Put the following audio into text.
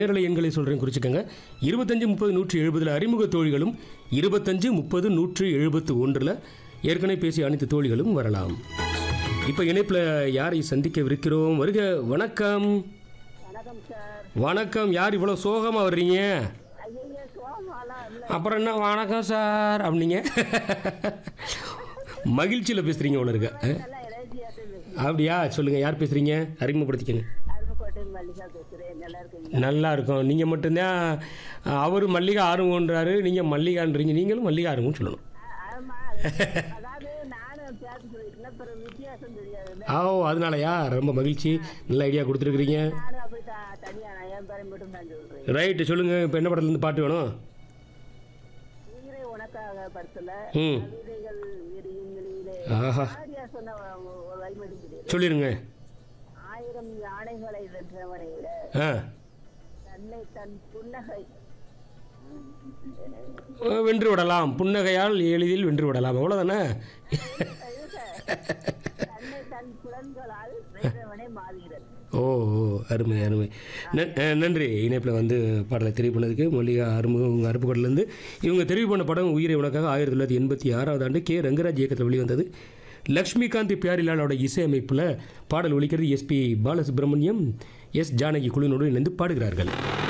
நேரலை எண்களை சொல்கிறேன் குறிச்சுக்கோங்க இருபத்தஞ்சு முப்பது நூற்றி எழுபதில் அறிமுக தோழிகளும் இருபத்தஞ்சு முப்பது நூற்றி எழுபத்து ஒன்றில் ஏற்கனவே பேசிய அனைத்து தோழிகளும் வரலாம் இப்போ இணைப்பில் யாரை சந்திக்கவிருக்கிறோம் வருக வணக்கம் வணக்கம் சார் வணக்கம் யார் இவ்வளோ சோகமாக வர்றீங்க ஐயா சோமாலாம் இல்லை அப்புறம் என்ன வணக்கம் சார் அப்படிங்க மகிழ்ச்சியில் பேசுகிறீங்க ஒன்று இருக்க அஹ், நல்லா எனர்ஜியாக பேசுகிறேன் அப்படியா சொல்லுங்கள் யார் பேசுகிறீங்க அறிமுகப்படுத்திக்கங்க அருப்புக்கோட்டை மல்லிகா பேசுகிறேன் நல்லா இருக்கீங்க நல்லா இருக்கும் நீங்கள் மட்டும்தான் அவர் மல்லிகா ஆர்வம்ன்றாரு நீங்கள் மல்லிகான்றீங்க நீங்களும் மல்லிகா ஆர்வம்னு சொல்லணும் ஆமா அதாவது நானும் பேச சொல்லிட்டேன் அப்புறம் வித்தியாசம் தெரியாது ஓ அதனாலயா ரொம்ப மகிழ்ச்சி நல்ல ஐடியா கொடுத்துருக்குறீங்க நானும் அப்படி த தனியாக நான் என் பேரை மட்டும் தான் சொல்கிறேன் ரைட்டு சொல்லுங்கள் இப்போ என்ன படத்துலேருந்து பாட்டு வேணும் உயிரை உனக்காக படத்தில் ம் கவிதைகள் விரியுங்களிலே ஆஹா ஆரியா சொன்ன ஒரு ஒரு வைமடி தெரியுது சொல்லிடுங்க ஆயிரம் யானைகளை வென்றவனை விட ஆ தன்னை தன் புன்னகை வென்று விடலாம் புன்னகையால் எளிதில் வென்று விடலாம் அவ்வளோதானே தன்னை தன் புலன்களால் வென்றவனை மாறுகிறது ஓ ஓ அருமை அருமை நன்- அஹ், நன்றி இணைப்பில் வந்து பாடலை தெரிவு பண்ணதுக்கு மல்லிகா அருமுகம் உங்கள் அருப்புக்கோட்டிலேருந்து இவங்க தெரிவு பண்ண படம் உயிரை உனக்காக ஆயிரத்தி தொள்ளாயிரத்தி எண்பத்தி ஆறாவது ஆண்டு கே ரங்கராஜ் இயக்கத்தில் வெளிவந்தது லக்ஷ்மிகாந்த் பியாரிலாலோட இசையமைப்பில் பாடல் ஒலிக்கிறது எஸ்பி பாலசுப்ரமணியம் எஸ் ஜானகி குழுவினோடு இணைந்து பாடுகிறார்கள்